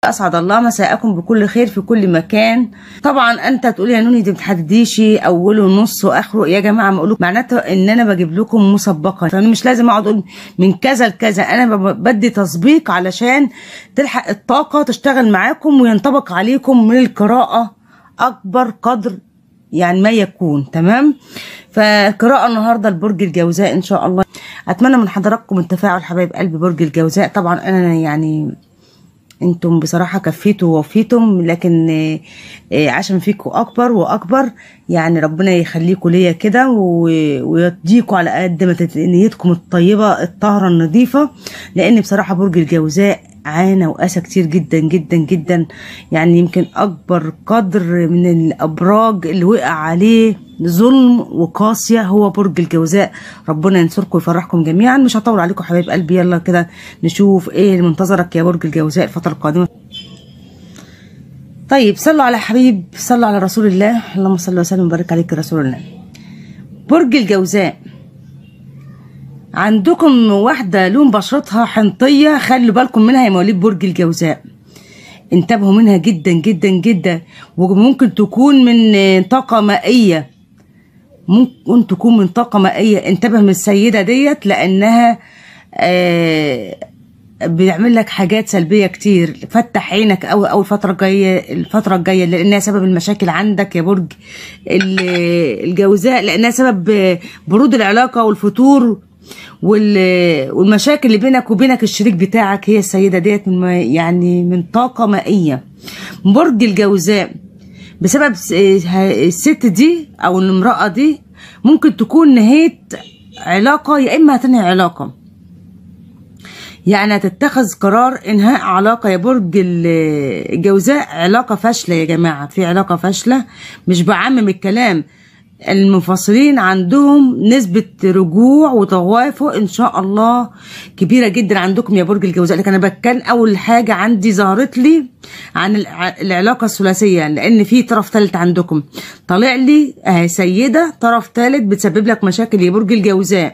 اسعد الله مساءكم بكل خير في كل مكان طبعا انت تقول يا نوني دي بتحدديش اوله ونص واخره يا جماعه ما اقول معناته ان انا بجيب لكم مسبقا فانا مش لازم اقعد اقول من كذا لكذا انا ب- بدي تسبيق علشان تلحق الطاقه تشتغل معاكم وينطبق عليكم من القراءه اكبر قدر يعني ما يكون تمام فقراءة النهاردة لبرج الجوزاء إن شاء الله أتمنى من حضراتكم التفاعل حبايب قلب برج الجوزاء طبعا أنا يعني انتم بصراحة كفيتوا ووفيتم لكن آه، آه، عشان فيكوا أكبر وأكبر يعني ربنا يخليكوا ليا كده و- ويديكوا على قد ما تت- نيتكم الطيبة الطاهرة النظيفة لأن بصراحة برج الجوزاء عانى وقاسى كتير جدا جدا جدا يعني يمكن أكبر قدر من الأبراج اللي وقع عليه ظلم وقاسية هو برج الجوزاء ربنا ينصركم ويفرحكم جميعا مش هطول عليكم حبايب قلبي يلا كده نشوف ايه اللي منتظرك يا برج الجوزاء الفترة القادمة طيب صلوا على حبيب صلوا على رسول الله اللهم صل وسلم وبارك عليك يا رسول الله برج الجوزاء عندكم واحدة لون بشرتها حنطية خلوا بالكم منها يا مواليد برج الجوزاء انتبهوا منها جدا جدا جدا وممكن تكون من آه، طاقة مائية ممكن تكون من طاقة مائية انتبه من السيدة ديت لأنها آه بيعمل لك حاجات سلبية كتير فتح عينك أوي أول فترة الجاية الفترة الجاية لأنها سبب المشاكل عندك يا برج ال- الجوزاء لأنها سبب آه، برود العلاقة والفتور وال- والمشاكل اللي بينك وبينك الشريك بتاعك هي السيدة ديت من ما- يعني من طاقة مائية برج الجوزاء بسبب س- ه- الست دي او المرأة دي ممكن تكون نهاية علاقة يا اما هتنهي علاقة يعني هتتخذ قرار انهاء علاقة يا برج ال- الجوزاء علاقة فاشلة يا جماعة في علاقة فاشلة مش بعمم الكلام المنفصلين عندهم نسبة رجوع وتوافق ان شاء الله كبيرة جدا عندكم يا برج الجوزاء لكن انا بتكلم اول حاجة عندي ظهرت لي عن الع- العلاقة الثلاثية لان في طرف ثالث عندكم طالع لي اهي سيدة طرف ثالث بتسبب لك مشاكل يا برج الجوزاء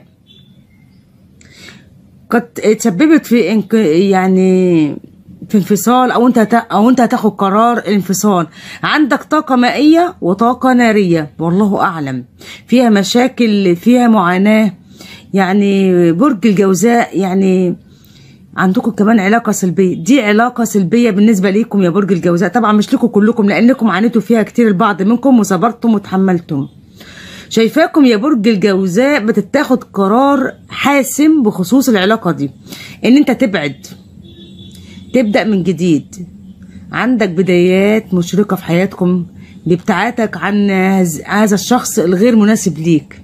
قد اتسببت في انك يعني في انفصال او انت هت- او انت هتاخد قرار الانفصال عندك طاقه مائيه وطاقه ناريه والله اعلم فيها مشاكل فيها معاناه يعني برج الجوزاء يعني عندكم كمان علاقه سلبيه دي علاقه سلبيه بالنسبه ليكم يا برج الجوزاء طبعا مش لكم كلكم لانكم عانيتوا فيها كتير البعض منكم وصبرتم وتحملتم شايفاكم يا برج الجوزاء بتتاخد قرار حاسم بخصوص العلاقة دي ان انت تبعد تبدأ من جديد عندك بدايات مشرقة في حياتكم بابتعادك عن هز- هذا الشخص الغير مناسب ليك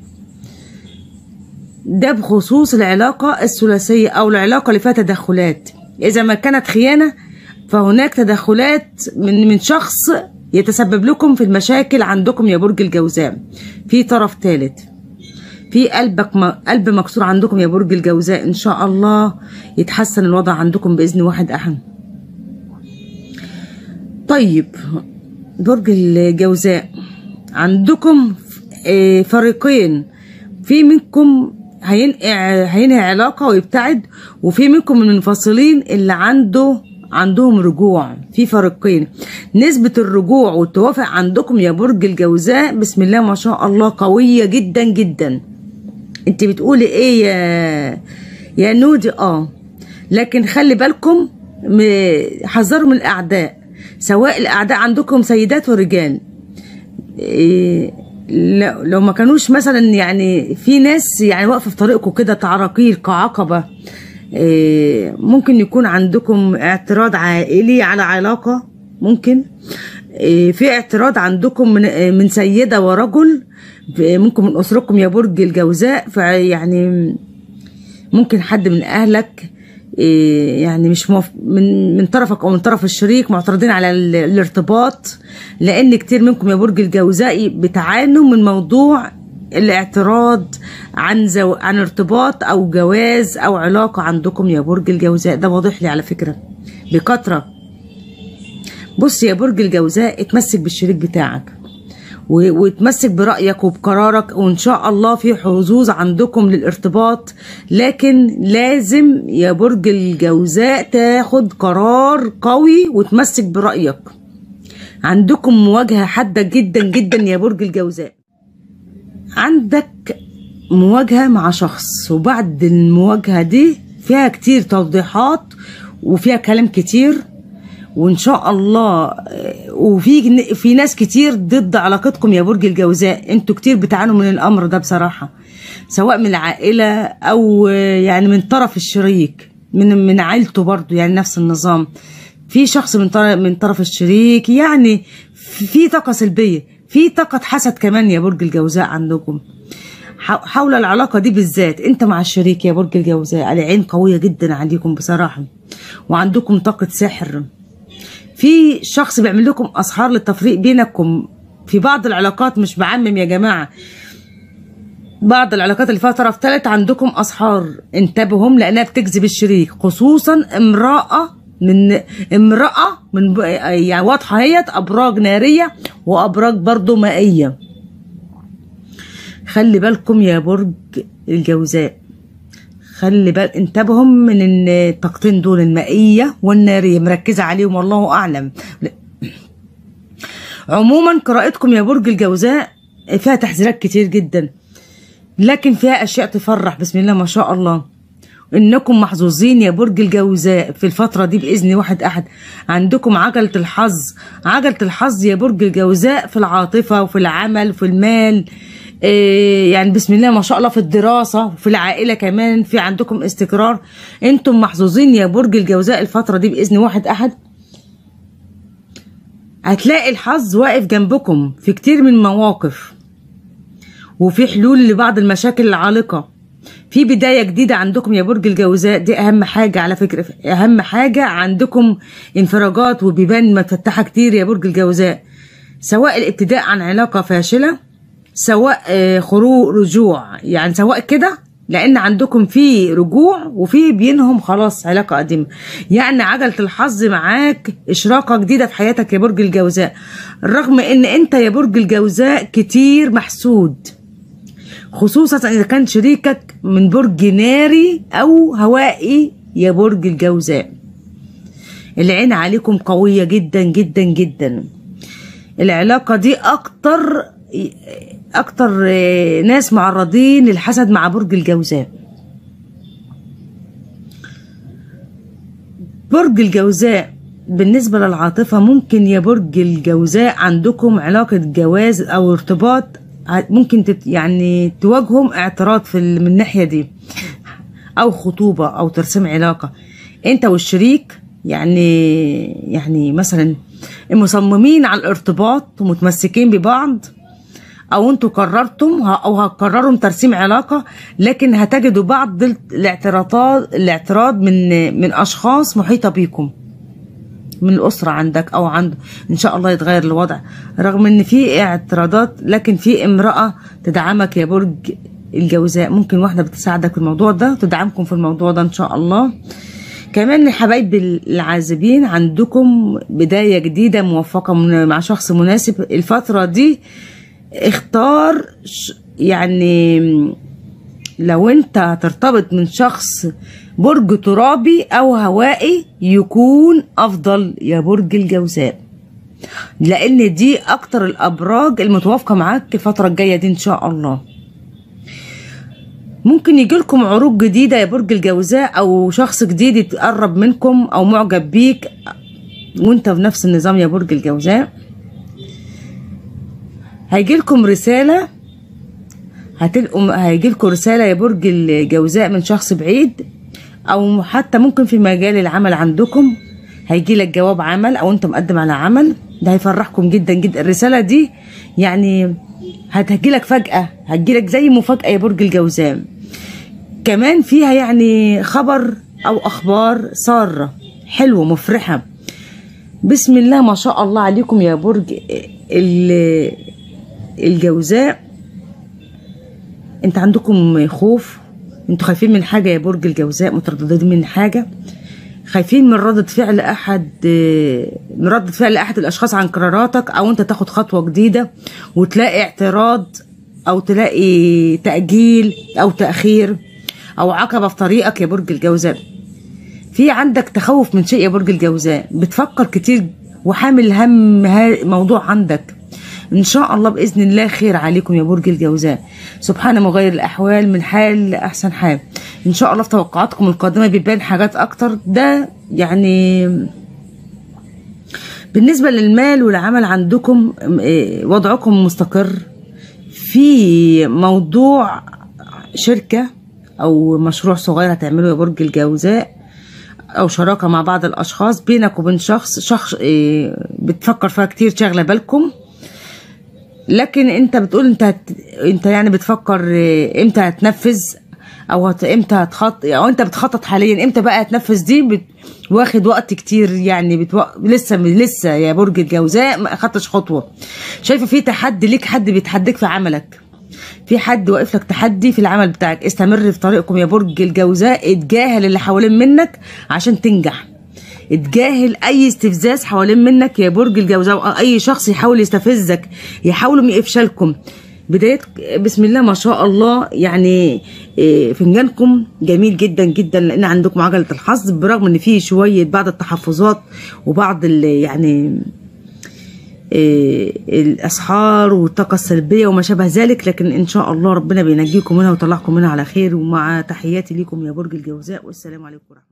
ده بخصوص العلاقة الثلاثية أو العلاقة اللي فيها تدخلات إذا ما كانت خيانة فهناك تدخلات من من شخص يتسبب لكم في المشاكل عندكم يا برج الجوزاء في طرف ثالث في قلبك م... قلب مكسور عندكم يا برج الجوزاء ان شاء الله يتحسن الوضع عندكم باذن واحد احد طيب برج الجوزاء عندكم آه، فريقين في منكم هينقع هينهي علاقة ويبتعد وفي منكم من المنفصلين اللي عنده عندهم رجوع في فريقين نسبة الرجوع والتوافق عندكم يا برج الجوزاء بسم الله ما شاء الله قوية جدا جدا انت بتقولي ايه يا يا نودي اه لكن خلي بالكم م- حذروا من الاعداء سواء الاعداء عندكم سيدات ورجال إيه لو لو ما كانوش مثلا يعني في ناس يعني واقفه في طريقكم كده تعراقيل كعقبه إيه ممكن يكون عندكم اعتراض عائلي على علاقه ممكن إيه في اعتراض عندكم من إيه من سيده ورجل في- ممكن من اسركم يا برج الجوزاء فيعني ممكن حد من اهلك إيه، يعني مش موف... من من طرفك او من طرف الشريك معترضين على ال... الارتباط لان كتير منكم يا برج الجوزاء بتعانوا من موضوع الاعتراض عن زو... عن ارتباط او جواز او علاقه عندكم يا برج الجوزاء ده واضح لي على فكره بكثره بص يا برج الجوزاء اتمسك بالشريك بتاعك و- وتمسك برأيك وبقرارك وإن شاء الله في حظوظ عندكم للارتباط لكن لازم يا برج الجوزاء تاخد قرار قوي وتمسك برأيك عندكم مواجهة حادة جدا جدا يا برج الجوزاء عندك مواجهة مع شخص وبعد المواجهة دي فيها كتير توضيحات وفيها كلام كتير وان شاء الله آه، وفي في ناس كتير ضد علاقتكم يا برج الجوزاء انتوا كتير بتعانوا من الامر ده بصراحة سواء من العائلة او آه، يعني من طرف الشريك من من عيلته برضو يعني نفس النظام في شخص من طرف من طرف الشريك يعني في في طاقة سلبية في طاقة حسد كمان يا برج الجوزاء عندكم حو- حول العلاقة دي بالذات انت مع الشريك يا برج الجوزاء العين قوية جدا عليكم بصراحة وعندكم طاقة سحر في شخص بيعمل لكم اسحار للتفريق بينكم في بعض العلاقات مش بعمم يا جماعة بعض العلاقات اللي فيها طرف ثالث عندكم اسحار انتبههم لانها بتجذب الشريك خصوصا امرأة من امرأة من يعني واضحة هي ابراج نارية وابراج برضو مائية خلي بالكم يا برج الجوزاء خلي بال انتبهوا من ان الطاقتين دول المائية والنارية مركزة عليهم والله أعلم عموما قراءتكم يا برج الجوزاء فيها تحذيرات كتير جدا لكن فيها أشياء تفرح بسم الله ما شاء الله انكم محظوظين يا برج الجوزاء في الفترة دي بإذن واحد أحد عندكم عجلة الحظ عجلة الحظ يا برج الجوزاء في العاطفة وفي العمل وفي المال إيه يعني بسم الله ما شاء الله في الدراسة وفي العائلة كمان في عندكم استقرار انتم محظوظين يا برج الجوزاء الفترة دي بإذن واحد أحد هتلاقي الحظ واقف جنبكم في كتير من المواقف وفي حلول لبعض المشاكل العالقة في بداية جديدة عندكم يا برج الجوزاء دي أهم حاجة على فكرة أهم حاجة عندكم انفراجات وبيبان مفتحة كتير يا برج الجوزاء سواء الابتداء عن علاقة فاشلة سواء آه، خروج رجوع يعني سواء كده لان عندكم في رجوع وفي بينهم خلاص علاقه قديمه يعني عجله الحظ معاك اشراقه جديده في حياتك يا برج الجوزاء رغم ان انت يا برج الجوزاء كتير محسود خصوصا اذا كان شريكك من برج ناري او هوائي يا برج الجوزاء العين عليكم قويه جدا جدا جدا العلاقة دي أكتر أكتر آه، ناس معرضين للحسد مع برج الجوزاء برج الجوزاء بالنسبة للعاطفة ممكن يا برج الجوزاء عندكم علاقة جواز أو ارتباط ع- ممكن تت يعني تواجههم اعتراض في ال- من الناحية دي أو خطوبة أو ترسيم علاقة أنت والشريك يعني يعني مثلا مصممين على الارتباط ومتمسكين ببعض او انتوا قررتم ه- او هتقرروا ترسيم علاقه لكن هتجدوا بعض ال- الاعتراضات الاعتراض من من اشخاص محيطه بيكم من الاسره عندك او عنده ان شاء الله يتغير الوضع رغم ان في اعتراضات لكن في امراه تدعمك يا برج الجوزاء ممكن واحده بتساعدك في الموضوع ده تدعمكم في الموضوع ده ان شاء الله كمان يا حبايبي العازبين عندكم بداية جديدة موفقة من- مع شخص مناسب الفترة دي اختار ش- يعني لو انت هترتبط من شخص برج ترابي او هوائي يكون افضل يا برج الجوزاء لان دي اكتر الابراج المتوافقة معاك الفترة الجاية دي ان شاء الله ممكن يجيلكم عروض جديدة يا برج الجوزاء أو شخص جديد يتقرب منكم أو معجب بيك وانت في نفس النظام يا برج الجوزاء هيجيلكم رسالة هتلقوا هيجيلكم رسالة يا برج الجوزاء من شخص بعيد أو حتى ممكن في مجال العمل عندكم هيجيلك جواب عمل أو انت مقدم على عمل ده هيفرحكم جدا جدا الرسالة دي يعني هتجيلك فجأة هتجيلك زي مفاجأة يا برج الجوزاء كمان فيها يعني خبر أو أخبار سارة حلوة مفرحة بسم الله ما شاء الله عليكم يا برج ال- الجوزاء انت عندكم خوف انتوا خايفين من حاجة يا برج الجوزاء مترددين من حاجة خايفين من ردة فعل احد من ردة فعل احد الاشخاص عن قراراتك او انت تاخد خطوة جديدة وتلاقي اعتراض او تلاقي تأجيل او تأخير او عقبة في طريقك يا برج الجوزاء في عندك تخوف من شيء يا برج الجوزاء بتفكر كتير وحامل هم ها- موضوع عندك ان شاء الله باذن الله خير عليكم يا برج الجوزاء سبحان مغير الاحوال من حال لاحسن حال ان شاء الله في توقعاتكم القادمه بيبان حاجات اكتر ده يعني بالنسبه للمال والعمل عندكم إيه، وضعكم مستقر في موضوع شركه او مشروع صغير هتعمله يا برج الجوزاء او شراكه مع بعض الاشخاص بينك وبين شخص شخص إيه، بتفكر فيها كتير شاغله بالكم لكن انت بتقول انت هت... انت يعني بتفكر إيه، امتى هتنفذ او هت... امتى هتخط او انت بتخطط حاليا امتى بقى هتنفذ دي بت... واخد وقت كتير يعني بتو... لسه لسه يا برج الجوزاء ما اخدتش خطوه شايفه في تحدي ليك حد بيتحديك في عملك في حد واقف لك تحدي في العمل بتاعك استمر في طريقكم يا برج الجوزاء اتجاهل اللي حوالين منك عشان تنجح اتجاهل اي استفزاز حوالين منك يا برج الجوزاء او اي شخص يحاول يستفزك يحاول يفشلكم بداية بسم الله ما شاء الله يعني إيه، فنجانكم جميل جدا جدا لان عندكم عجلة الحظ برغم ان فيه شوية بعض التحفظات وبعض ال- يعني إيه، الاسحار والطاقه السلبيه وما شابه ذلك لكن ان شاء الله ربنا بينجيكم منها ويطلعكم منها على خير ومع تحياتي ليكم يا برج الجوزاء والسلام عليكم ورحمه الله